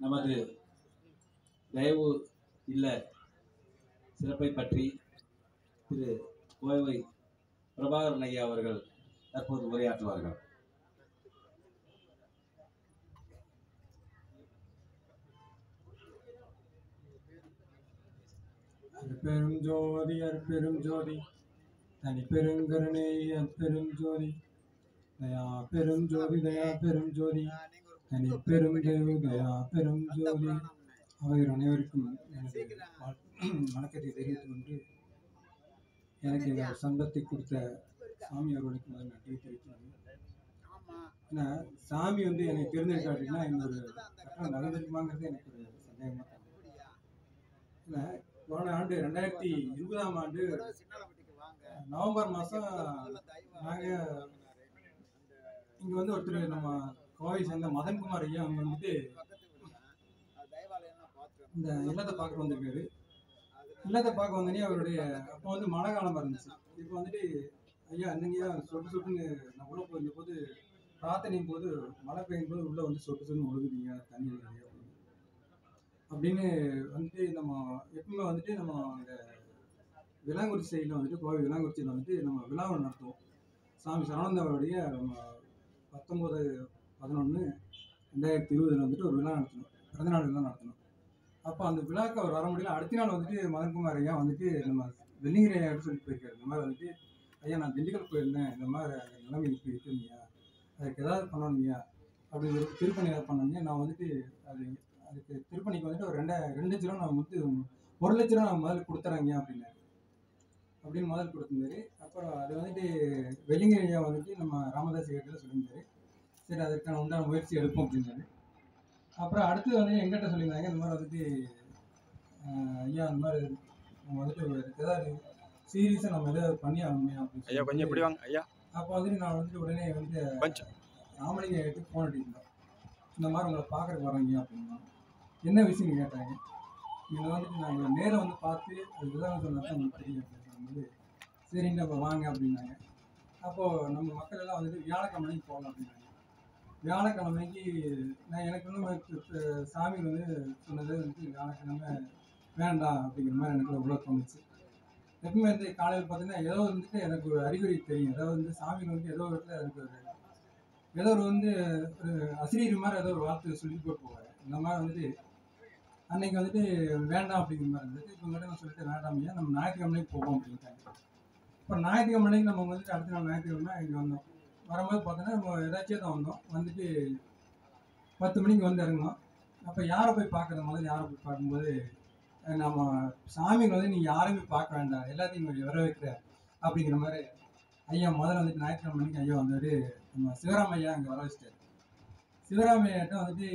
நமது தயவு இல்ல சிறப்பை பற்றி திரு கோவை பிரபாகரன் ஐயா அவர்கள் தற்போது உரையாற்றுவார்கள் அற்பெரும் ஜோதி அற்பெரும் ஜோதி தனி பெருங்கருணை அற்பெரும் ஜோதி தயா பெரும் ஜோதி தயா பெரும் ஜோதி தனி பெரும் தேவு தயா பெரும் ஜோதி அவர் அனைவருக்கும் எனது வாழ்- வணக்கத்தை தெரிவித்துக் கொண்டு எனக்கு இந்த சந்தத்தை கொடுத்த சாமி அவர்களுக்கு முதல் நன்றியை தெரிவித்துக் ஏன்னா சாமி வந்து என்னை தேர்ந்தெடுக்காட்டினா இந்த ஒரு கட்டணம் நடந்திருக்குமாங்கிறது எனக்கு ஒரு சந்தேகமாக இல்லை போன ஆண்டு ரெண்டாயிரத்தி இருபதாம் ஆண்டு நவம்பர் மாதம் நாங்கள் இங்கே வந்து ஒருத்தர் நம்ம கோவை சேர்ந்த மதன்குமார் ஐயா அவங்க வந்துட்டு இந்த இல்லத்தை பார்க்க வந்திருக்காரு இல்லத்தை பார்க்க வந்தோடனே அவருடைய அப்போ வந்து மழை காலமாக இருந்துச்சு இப்போ வந்துட்டு ஐயா என்னங்கய்யா சொட்டு சொட்டுன்னு நான் உள்ள போயிருந்த போது பிரார்த்தனையும் போது மழை பெய்யும் போது உள்ளே வந்து சொட்டு சொட்டு ஒழுகுறீங்க தண்ணி இல்லையா அப்படின்னு அப்படின்னு வந்துட்டு நம்ம எப்பவுமே வந்துட்டு நம்ம அந்த விலாங்குறிச்சி சைடில் வந்துட்டு கோவை விலாங்குறிச்சியில் வந்துட்டு நம்ம விழாவை நடத்துவோம் சாமி சரவணந்தாவுடைய நம்ம பத்தொம்போது பதினொன்று ரெண்டாயிரத்தி இருபதில் வந்துட்டு ஒரு விழா நடத்தணும் பிறந்தநாள் விழா நடத்தணும் அப்போ அந்த விழாக்கு அவர் வர முடியல அடுத்த நாள் வந்துட்டு மதன்குமார் ஐயா வந்துட்டு நம்ம வெள்ளிங்கிரி ஐயா சொல்லிட்டு போயிருக்காரு இந்த மாதிரி வந்துட்டு ஐயா நான் திண்டுக்கல் போயிருந்தேன் இந்த மாதிரி அந்த நிலைமை இப்படி இருக்குங்கய்யா அதுக்கு ஏதாவது பண்ணணுங்கய்யா அப்படி ஒரு திருப்பணி ஏதாவது பண்ணணுங்க நான் வந்துட்டு அது அதுக்கு திருப்பணிக்கு வந்துட்டு ஒரு ரெண்டா ரெண்டு லட்ச ரூபா நான் வந்து ஒரு லட்ச ரூபா நான் முதல்ல கொடுத்துறேங்க அப்படின்னாரு அப்படின்னு முதல் கொடுத்துருந்தாரு அப்புறம் அது வந்துட்டு வெள்ளிங்கிரி ஐயா வந்துட்டு நம்ம ராமதாஸ் கிட்ட சொல்லியிருந்தாரு சரி அதற்கான உண்டான முயற்சி எடுப்போம் அப்படின்னாரு அப்புறம் அடுத்து வந்து எங்கிட்ட சொல்லியிருந்தாங்க இந்த மாதிரி வந்துட்டு ஆஹ், ஐயா இந்த மாதிரி நம்ம வந்துட்டு ஒரு ஏதாவது சீரியஸாக நம்ம ஏதாவது பண்ணி ஆகணுமே அப்படின்னு ஐயா கொஞ்சம் இப்படி வாங்க ஐயா அப்போ வந்துட்டு நான் வந்துட்டு உடனே வந்து கொஞ்சம் ராமலிங்க எடுத்து ஃபோன் அடிக்கிறோம் இந்த மாதிரி உங்களை பார்க்குறக்கு வரோங்க அப்படின்னா என்ன விஷயம்னு கேட்டாங்க இவங்க வந்துட்டு நாங்கள் நேரில் வந்து பார்த்து அது விதம் சொன்னா தான் உங்களுக்கு தெரியும் அப்படின்னு சொல்லும்போது சரிங்க அப்போ வாங்க அப்படின்னாங்க அப்போது நம்ம மக்கள் எல்லாம் வந்துட்டு வியாழக்கிழமைக்கு போகலாம் அப்படின்னாங்க வியாழக்கிழமைக்கு நான் எனக்கு வந்து இப்ப சாமி வந்து சொன்னது வந்து வியாழக்கிழமை வேண்டாம் அப்படிங்கிற மாதிரி எனக்கு உள்ள தோணுச்சு எப்பவுமே வந்து காலையில் பார்த்தீங்கன்னா ஏதோ வந்துட்டு எனக்கு ஒரு அறிகுறி தெரியும் ஏதோ வந்து சாமி வந்து ஏதோ ஒரு இடத்துல எனக்கு ஒரு ஏதோ ஒரு வந்து ஒரு அசிரியர் மாதிரி ஏதோ ஒரு வார்த்தை சொல்லி போட்டு போவார் இந்த மாதிரி வந்துட்டு அன்னைக்கு வந்துட்டு வேண்டாம் அப்படிங்கிற மாதிரி இருந்தது இப்போ மட்டும் நான் சொல்லிட்டு வேண்டாம் ஐயா நம்ம ஞாயிற்றுக்கிழமைக்கு போவோம் அப்படின்ட்டாங்க இப்போ ஞாயிற்றுக்கிழமைக்கு நம்ம வந்துட்டு அடுத்த நாள் ஞாயிற்றுக்கிழமை இங்கே வந்தோம் வரும்போது பார்த்தோன்னா நம்ம ஏதாச்சும் தான் வந்தோம் வந்துட்டு பத்து மணிக்கு வந்து இறங்கணும் அப்போ யாரை போய் பார்க்குறது முதல்ல யாரை போய் பார்க்கும்போது அஹ் நம்ம சாமிகள் வந்து நீங்கள் யாரையுமே பார்க்க வேண்டாம் எல்லாத்தையும் இங்கே வர வைக்கிற அப்படிங்கிற மாதிரி ஐயா முதல்ல வந்துட்டு ஞாயிற்றுக்கிழமை மணிக்கு ஐயா வந்தார் நம்ம சிவராம ஐயா அங்கே வர வச்சிட்டாரு சிவராம ஐயாட்ட வந்துட்டு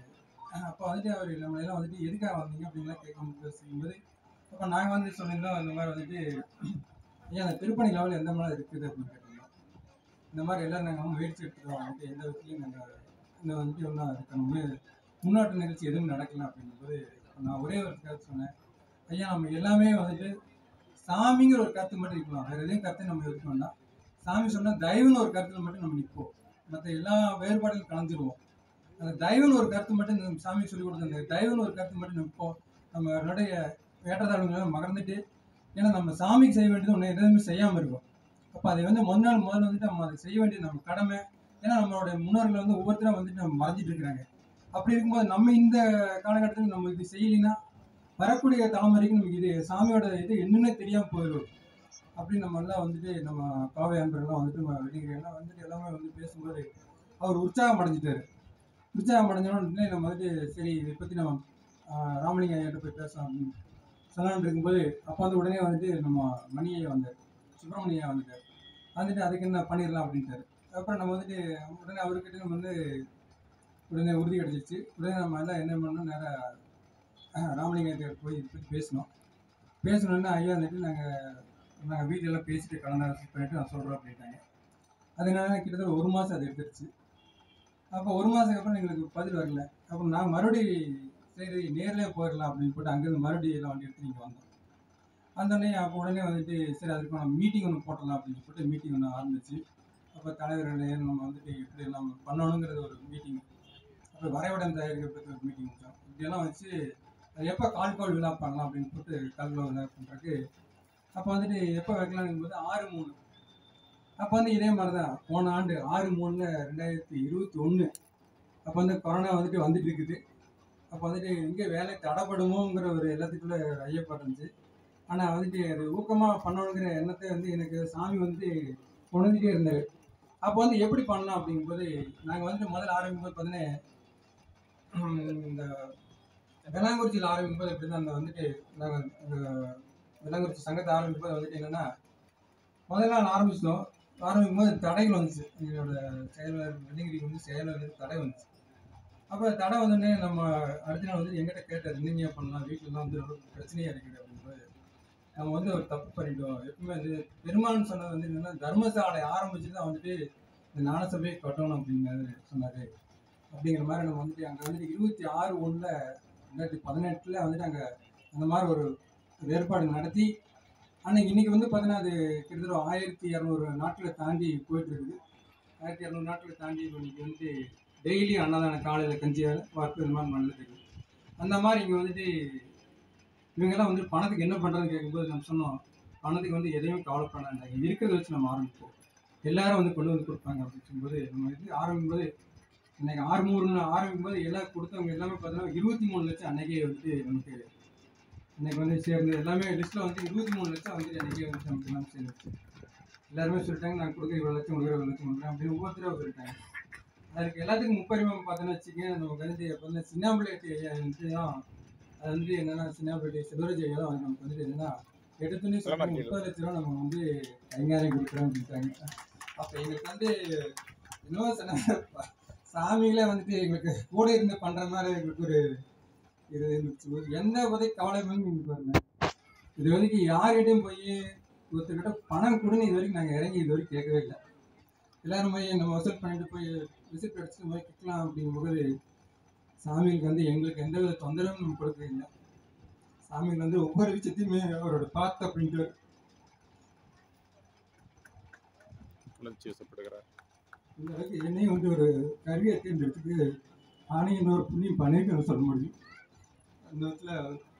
அப்போ வந்துட்டு அவர் நம்ம எல்லாம் வந்துட்டு எதுக்காக வந்தீங்க அப்படின்லாம் கேட்கும்போது செய்யும்போது அப்போ நாங்கள் வந்து சொல்லியிருந்தோம் இந்த மாதிரி வந்துட்டு ஐயா அந்த திருப்பணி லெவல் எந்த மாதிரி இருக்குது அப்படின்னு கேட்டிருந்தோம் இந்த மாதிரி எல்லாம் நாங்கள் முயற்சி எடுத்துக்கிறோம் வந்துட்டு எந்த விதத்துலையும் நாங்கள் இந்த வந்துட்டு ஒன்றும் அதுக்கான முன்னே- முன்னோட்ட நிகழ்ச்சி எதுவும் நடக்கல அப்படிங்கும்போது நான் ஒரே ஒரு கருத்து சொன்னேன் ஐயா நம்ம எல்லாமே வந்துட்டு சாமிங்கிற ஒரு கருத்து மட்டும் இருக்கலாம் வேற எதையும் கருத்தை நம்ம இருக்க வேண்டாம் சாமி சொன்னா தயவுன்னு ஒரு கருத்துல மட்டும் நம்ம நிற்போம் மற்ற எல்லா வேறுபாடுகளும் கலந்துருவோம் அந்த தயவுன்னு ஒரு கருத்து மட்டும் நம்ம சாமி சொல்லி கொடுத்த அந்த தயவுன்னு ஒரு கருத்து மட்டும் நிற்போம் நம்மளுடைய ஏற்றத்தாழ்வுகளை மறந்துட்டு ஏன்னா நம்ம சாமிக்கு செய்ய வேண்டியது ஒன்று எதுவுமே செய்யாமல் இருக்கும் அப்போ அதை வந்து முதல் நாள் முதல்ல வந்துட்டு நம்ம அதை செய்ய வேண்டியது நம்ம கடமை ஏன்னா நம்மளுடைய முன்னோர்கள் வந்து ஒவ்வொருத்தரும் வந்துட்டு நம்ம மறைஞ்சிட்டு இருக்கிறாங்க அப்படி இருக்கும்போது நம்ம இந்த காலகட்டத்தில் நம்ம இது செய்யலைன்னா வரக்கூடிய தலைமுறைக்கு நமக்கு இது சாமியோட இது என்னன்னே தெரியாமல் போயிடும் அப்படி நம்ம எல்லாம் வந்துட்டு நம்ம காவை அன்பர்கள்லாம் வந்துட்டு நம்ம வெள்ளிங்கிரியெல்லாம் வந்துட்டு எல்லாமே வந்து பேசும்போது அவர் உற்சாகம் அடைஞ்சிட்டாரு உற்சாகம் அடைஞ்சோடனே நம்ம வந்துட்டு சரி இதை பற்றி நம்ம ஆஹ், ராமலிங்க ஐயாட்ட போய் பேசலாம் அப்படின்னு சொல்லலாம்னு இருக்கும்போது அப்போ வந்து உடனே வந்துட்டு நம்ம மணி ஐயா வந்தார் சுப்பிரமணிய ஐயா வந்துட்டார் வந்துட்டு அதுக்கு என்ன பண்ணிடலாம் அப்படின்ட்டாரு அப்புறம் நம்ம வந்துட்டு உடனே அவர்கிட்ட நம்ம வந்து உடனே உறுதி கிடைச்சிச்சு உடனே நம்ம எல்லாம் என்ன பண்ணோம் நேராக ராமலிங்கத்தை போய் இதை பற்றி பேசினோம் பேசணுன்னா ஐயா வந்துட்டு நாங்கள் நாங்கள் வீட்டிலலாம் பேசிட்டு கலந்து பண்ணிட்டு நான் சொல்கிறோம் அப்படின்ட்டாங்க அதனால கிட்டத்தட்ட ஒரு மாதம் அது எடுத்துருச்சு அப்போ ஒரு மாதத்துக்கு அப்புறம் எங்களுக்கு பதில் வரல அப்புறம் நான் மறுபடி சரி நேர்லேயே போயிடலாம் அப்படின்னு போட்டு அங்கேருந்து மறுபடியும் எல்லாம் வண்டி எடுத்து இங்கே வந்தோம் வந்தோடனே அப்போ உடனே வந்துட்டு சரி அதுக்கான மீட்டிங் ஒன்று போட்டலாம் அப்படின்னு சொல்லிட்டு மீட்டிங் ஒன்று ஆரம்பிச்சு அப்போ தலைவர்களே நம்ம வந்துட்டு எப்படி எல்லாம் பண்ணணுங்கிறது ஒரு மீட்டிங் அப்புறம் வரைபடம் தயாரிக்க பற்றி ஒரு மீட்டிங் வச்சோம் இப்படியெல்லாம் வச்சு அது எப்போ கால்கோல் விழா பண்ணலாம் அப்படின்னு போட்டு கால்கோல் விழா பண்ணுறதுக்கு அப்போ வந்துட்டு எப்போ வைக்கலாம்னு போது ஆறு மூணு அப்போ வந்து இதே மாதிரி தான் போன ஆண்டு ஆறு மூணில் ரெண்டாயிரத்தி இருபத்தி ஒன்று அப்போ வந்து கொரோனா வந்துட்டு வந்துட்டு இருக்குது அப்போ வந்துட்டு இங்கே வேலை தடைப்படுமோங்கிற ஒரு எல்லாத்துக்குள்ள ஒரு ஐயப்பாடு இருந்துச்சு ஆனால் வந்துட்டு அது ஊக்கமாக பண்ணணுங்கிற எண்ணத்தை வந்து எனக்கு சாமி வந்து உணர்ந்துட்டே இருந்தார் அப்போ வந்து எப்படி பண்ணலாம் அப்படிங்கும்போது நாங்கள் வந்துட்டு முதல்ல ஆரம்பிக்கும்போது பார்த்தீங்கன்னா இந்த வெள்ளாங்குறிச்சியில் ஆரம்பிக்கும்போது எப்படி தான் அந்த வந்துட்டு நாங்கள் வெள்ளாங்குறிச்சி சங்கத்தை ஆரம்பிக்கும்போது வந்துட்டு என்னென்னா முதல்ல நாள் ஆரம்பிச்சிட்டோம் ஆரம்பிக்கும்போது தடைகள் வந்துச்சு எங்களோட செயலர் வெள்ளிங்கிரிக்கு வந்து செயலர் தடை வந்துச்சு அப்போ தடை வந்தோடனே நம்ம அடுத்த நாள் வந்து எங்கிட்ட கேட்டார் என்னங்க பண்ணலாம் வீட்டிலலாம் வந்து ரொம்ப பிரச்சனையாக இருக்குது அப்படிங்கும்போது நம்ம வந்து ஒரு தப்பு பண்ணிட்டோம் எப்பவுமே வந்து பெருமான் சொன்னது வந்து என்னன்னா தர்மசாலை ஆரம்பிச்சு தான் வந்துட்டு இந்த ஞானசபையை கட்டணும் அப்படிங்கிறது சொன்னார் அப்படிங்கிற மாதிரி நம்ம வந்துட்டு அங்கே வந்துட்டு இருபத்தி ஆறு ஒன்றில் ரெண்டாயிரத்தி பதினெட்டில் வந்துட்டு அங்கே அந்த மாதிரி ஒரு ஒரு ஏற்பாடு நடத்தி அன்னைக்கு இன்னைக்கு வந்து பார்த்தீங்கன்னா அது கிட்டத்தட்ட ஆயிரத்தி இரநூறு நாட்களை தாண்டி போயிட்டு இருக்குது ஆயிரத்தி இரநூறு நாட்களை தாண்டி இப்போ இன்னைக்கு வந்துட்டு டெய்லி அன்னதான காலையில் கஞ்சியால் வாக்கு இந்த மாதிரி நடந்துட்டு இருக்குது அந்த மாதிரி இங்கே வந்துட்டு இவங்கெல்லாம் வந்து பணத்துக்கு என்ன பண்ணுறதுன்னு கேட்கும்போது நம்ம சொன்னோம் பணத்துக்கு வந்து எதையும் கவலைப்பட வேண்டாம் இருக்கிறத வச்சு நம்ம ஆரம்பிப்போம் எல்லாரும் வந்து கொண்டு வந்து கொடுப்பாங்க அப்படின்னு சொல்லும்போது நம்ம இது ஆரம்பிக்கும்போது இன்னைக்கு ஆறு மூணு ஆரம்பிக்கும் போது எல்லாம் கொடுத்தவங்க எல்லாமே பார்த்தீங்கன்னா இருபத்தி மூணு லட்சம் அன்னைக்கே வந்து நமக்கு இன்னைக்கு வந்து சேர்ந்து எல்லாமே லிஸ்ட்டில் வந்து இருபத்தி மூணு லட்சம் வந்து அன்னைக்கே வந்து நமக்கு எல்லாம் சேர்ந்துச்சு எல்லாருமே சொல்லிட்டாங்க நான் கொடுக்குற இவ்வளோ லட்சம் கொடுக்குற இவ்வளோ லட்சம் கொடுக்குறேன் அப்படின்னு ஒவ்வொருத்தரும் சொல்லிட்டாங்க அதுக்கு எல்லாத்துக்கும் முப்பரிமம் பார்த்தோன்னு வச்சுக்கோங்க நமக்கு வந்து இப்போ வந்து சின்னாம்பிள்ளை ஐயா வந்து தான் அது வந்து என்னன்னா சின்னாம்பிள்ளை சிவராஜ் ஐயா தான் நமக்கு வந்து என்னன்னா எடுத்துன்னு சொல்லி முப்பது லட்ச ரூபா நம்ம வந்து கைங்காரம் கொடுக்குறோம் அப்படின்ட்டாங்க அப்போ எங்களுக்கு வந்து இன்னும் சொன்னாங்க சாமிகளே வந்துட்டு எங்களுக்கு கூட இருந்து பண்ற மாதிரி எங்களுக்கு ஒரு இது இருந்துச்சு ஒரு எந்த உதவி கவலையுமே நீங்க பாருங்க இது வரைக்கும் யார்கிட்டையும் போய் ஒருத்தர்கிட்ட பணம் கொடுன்னு இது வரைக்கும் நாங்கள் இறங்கி இது வரைக்கும் கேட்கவே இல்லை எல்லாரும் போய் நம்ம வசூல் பண்ணிட்டு போய் விசிட் அடிச்சுட்டு போய் கேட்கலாம் அப்படிங்கும்போது சாமிகளுக்கு வந்து எங்களுக்கு எந்த வித தொந்தரவும் நம்ம கொடுக்கவே இல்லை சாமிகள் வந்து ஒவ்வொரு விஷயத்தையுமே அவரோட பார்த்து அப்படின்ட்டு உணர்ச்சி வசப்படுகிறார் இந்த அளவுக்கு என்னையும் வந்து ஒரு கருவியை தேர்ந்தெடுத்துக்கு நானே இன்னொரு புண்ணியம் பண்ணிட்டு சொல்ல முடியும் அந்த இடத்துல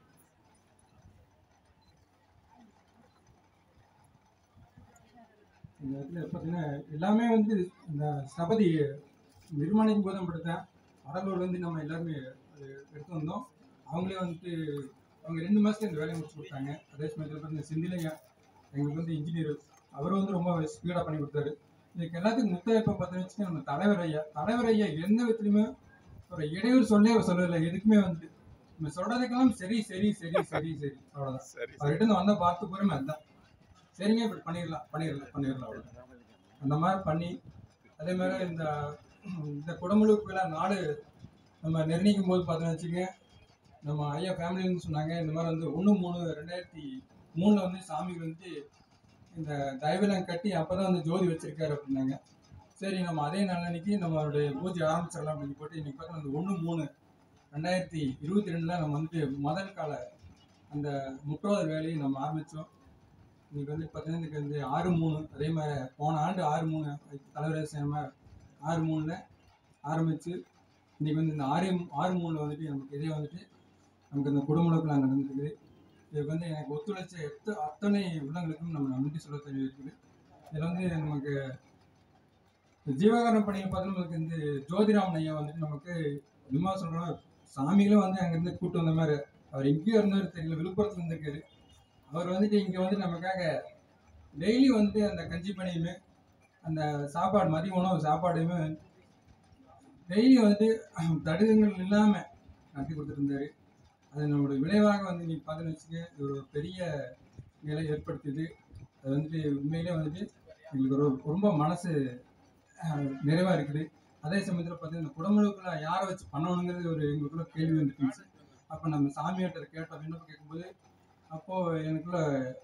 இந்த இடத்துல பார்த்தீங்கன்னா எல்லாமே வந்து இந்த சபதி நிர்மாணிக்கும் போதும் அப்படித்தான் கடலூர்லேருந்து நம்ம எல்லாருமே அது எடுத்து வந்தோம் அவங்களே வந்துட்டு அவங்க ரெண்டு மாதத்துல இந்த வேலையை முடிச்சு கொடுத்தாங்க அதே சமயத்தில் பார்த்தீங்கன்னா செந்திலையா எங்களுக்கு வந்து இன்ஜினியர் அவர் வந்து ரொம்ப ஸ்பீடாக பண்ணி கொடுத்தாரு இதுக்கு எல்லாத்துக்கும் முத்தாய்ப்பா பார்த்தீங்கன்னு வச்சுக்கோங்க நம்ம தலைவர் ஐயா தலைவர் ஐயா எந்த விதத்துலையுமே ஒரு இடையூறு சொல்லவே அவர் சொல்லலை எதுக்குமே வந்து நம்ம சொல்றதுக்கெல்லாம் சரி சரி சரி சரி சரி அவ்வளோதான் சரி அவர்கிட்ட இருந்து வந்த பார்த்து போறமே அதுதான் சரிங்க இப்படி பண்ணிடலாம் பண்ணிடலாம் பண்ணிடலாம் அவ்வளோதான் அந்த மாதிரி பண்ணி அதே மாதிரி இந்த இந்த குடமுழுக்கு விழா நாடு நம்ம நிர்ணயிக்கும் போது பார்த்தோன்னு வச்சுக்கோங்க நம்ம ஐயா ஃபேமிலின்னு சொன்னாங்க இந்த மாதிரி வந்து ஒன்று மூணு ரெண்டாயிரத்தி மூணில் வந்து சாமிக்கு வந்து இந்த தயவிலம் கட்டி அப்போ தான் வந்து ஜோதி வச்சிருக்காரு அப்படின்னாங்க சரி நம்ம அதே நாளன்னைக்கு நம்மளுடைய பூஜை ஆரம்பிச்சிடலாம் அப்படின்னு போட்டு இன்னைக்கு பார்த்தா அந்த ஒன்று மூணு ரெண்டாயிரத்தி இருபத்தி ரெண்டில் நம்ம வந்துட்டு முதல் கால அந்த முற்றோதல் வேலையை நம்ம ஆரம்பித்தோம் இன்னைக்கு வந்து பார்த்தீங்கன்னா இன்னைக்கு வந்து ஆறு மூணு அதே மாதிரி போன ஆண்டு ஆறு மூணு தலைவர் சேம ஆறு மூணில் ஆரம்பித்து இன்னைக்கு வந்து இந்த ஆறு ஆறு மூணில் வந்துட்டு நமக்கு இதே வந்துட்டு நமக்கு இந்த குடும்பங்களுக்குலாம் நடந்துருக்குது இதுக்கு வந்து எனக்கு ஒத்துழைச்ச எத்த அத்தனை உள்ளங்களுக்கும் நம்ம நன்றி சொல்ல தெரிவிக்குது இதில் வந்து நமக்கு ஜீவகாரண பணியை பார்த்து நமக்கு இந்த ஜோதிராமன் ஐயா வந்துட்டு நமக்கு சும்மா சொல்கிறோம் சாமிகளும் வந்து அங்கேருந்து கூட்டு வந்த மாதிரி அவர் எங்கேயோ இருந்தார் தெரியல விழுப்புரத்துல இருந்திருக்காரு அவர் வந்துட்டு இங்கே வந்து நமக்காக டெய்லி வந்து அந்த கஞ்சி பணியுமே அந்த சாப்பாடு மதிய உணவு சாப்பாடையுமே டெய்லி வந்துட்டு தடுகங்கள் இல்லாமல் நடத்தி கொடுத்துட்டு இருந்தாரு அது நம்மளோட விளைவாக வந்து நீ பார்த்துன்னு வச்சுக்க இது ஒரு பெரிய நிலை ஏற்படுத்துது அது வந்துட்டு உண்மையிலே வந்துட்டு எங்களுக்கு ஒரு ரொம்ப மனசு நிறைவாக இருக்குது அதே சமயத்தில் பார்த்தீங்கன்னா இந்த குடமுழுக்குள்ள யாரை வச்சு பண்ணணுங்கிறது ஒரு எங்களுக்குள்ள கேள்வி வந்துருந்துச்சு அப்போ நம்ம சாமியார்ட்ட கேட்டோம் விண்ணப்பம் கேட்கும்போது அப்போது எனக்குள்ள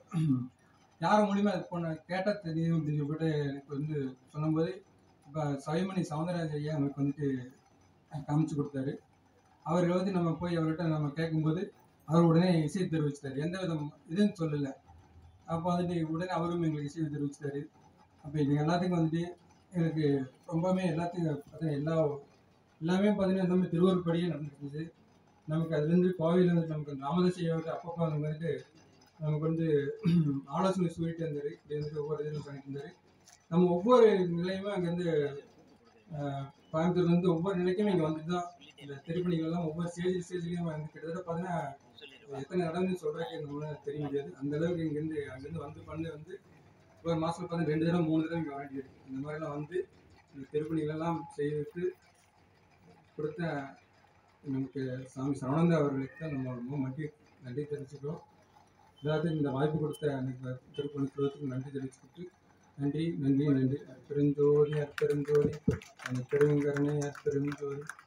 யார் மூலியமா அது பண்ண கேட்டால் தெரியும் அப்படின்னு சொல்லிட்டு எனக்கு வந்து சொல்லும்போது இப்போ சைமணி சவுந்தரராஜ் ஐயா எனக்கு வந்துட்டு காமிச்சு கொடுத்தாரு அவர் வந்து நம்ம போய் அவர்கிட்ட நம்ம கேட்கும்போது அவர் உடனே இசை தெரிவிச்சிட்டாரு எந்த விதம் இதுன்னு சொல்லலை அப்போ வந்துட்டு உடனே அவரும் எங்களுக்கு இசை தெரிவிச்சிட்டாரு அப்போ இது எல்லாத்துக்கும் வந்துட்டு எனக்கு ரொம்பவுமே எல்லாத்துக்கும் பார்த்தீங்கன்னா எல்லா எல்லாமே பார்த்தீங்கன்னா எல்லாமே திருவருப்படியே நடந்துருக்குது நமக்கு அதுலேருந்து கோவையிலேருந்து நமக்கு ராமதாஸ் ஐயாவுக்கு அப்பப்போ அந்த வந்துட்டு நமக்கு வந்து ஆலோசனை சொல்லிட்டு இருந்தார் இப்படி வந்துட்டு ஒவ்வொரு இதிலும் பண்ணிட்டு இருந்தார் நம்ம ஒவ்வொரு நிலையுமே அங்கேருந்து கோயம்புத்தூர்லேருந்து ஒவ்வொரு நிலைக்குமே இங்கே வந்து தான் இந்த திருப்பணிகள் எல்லாம் ஒவ்வொரு ஸ்டேஜ் ஸ்டேஜ்லையும் வந்து கிட்டத்தட்ட பார்த்தீங்கன்னா எத்தனை இடம்னு சொல்கிறதுக்கு நம்மளால தெரிய முடியாது அந்த அளவுக்கு இங்கேருந்து அங்கேருந்து வந்து பண்ணி வந்து ஒரு மாதத்துல பார்த்தா ரெண்டு தடவை மூணு தடவை இங்கே வேண்டியது இந்த மாதிரிலாம் வந்து இந்த திருப்பணிகளெல்லாம் செய்துட்டு கொடுத்த நமக்கு சாமி சரவணந்தா அவர்களுக்கு தான் நம்ம ரொம்ப நன்றி நன்றி தெரிவிச்சுக்கிறோம் எல்லாத்துக்கும் இந்த வாய்ப்பு கொடுத்த எனக்கு திருப்பணி குழுவுக்கு நன்றி தெரிவிச்சுக்கிட்டு நன்றி நன்றி நன்றி அற்பெருஞ்சோதி அற்பெருஞ்சோதி அந்த பெருங்கருணை அற்பெருஞ்சோதி